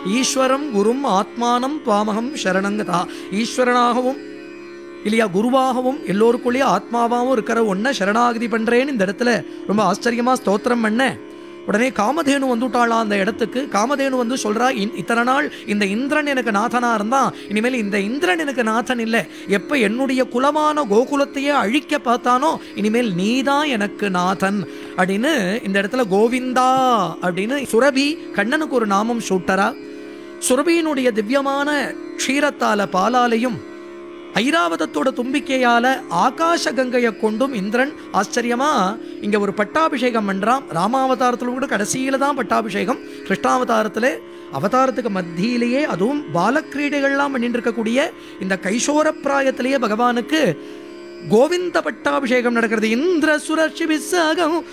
ஈஸ்வரம் குரும் ஆத்மானம் பாமகம் சரணங்கதா ஈஸ்வரனாகவும் இல்லையா குருவாகவும் எல்லோருக்குள்ளேயும் ஆத்மாவாகவும் இருக்கிற ஒன்றை சரணாகதி பண்றேன்னு இந்த இடத்துல ரொம்ப ஆச்சரியமா ஸ்தோத்திரம் பண்ண உடனே காமதேனு வந்துட்டாளா அந்த இடத்துக்கு காமதேனு வந்து சொல்றா "இன்- இத்தனை நாள் இந்த இந்திரன் எனக்கு நாதனா இருந்தான் இனிமேல் இந்த இந்திரன் எனக்கு நாதன் இல்லை எப்ப என்னுடைய குலமான கோகுலத்தையே அழிக்க பார்த்தானோ இனிமேல் நீதான் எனக்கு நாதன் அப்படின்னு இந்த இடத்துல கோவிந்தா அப்படின்னு சுரபி கண்ணனுக்கு ஒரு நாமம் சூட்டரா சுரபியினுடைய திவ்யமான க்ஷீரத்தால பாலாலையும் ஐராவதத்தோட தும்பிக்கையால ஆகாச கங்கையை கொண்டும் இந்திரன் ஆச்சரியமா இங்க ஒரு பட்டாபிஷேகம் பண்றான் ராமாவதாரத்துல கூட கடைசியில தான் பட்டாபிஷேகம் கிருஷ்ணாவதாரத்துல அவதாரத்துக்கு மத்தியிலேயே அதுவும் பாலக்கிரீடைகள்லாம் பண்ணிட்டு இருக்கக்கூடிய இந்த கைசோர பிராயத்திலேயே பகவானுக்கு கோவிந்த பட்டாபிஷேகம் நடக்கிறது இந்திர சுரர்ஷி விசாகம்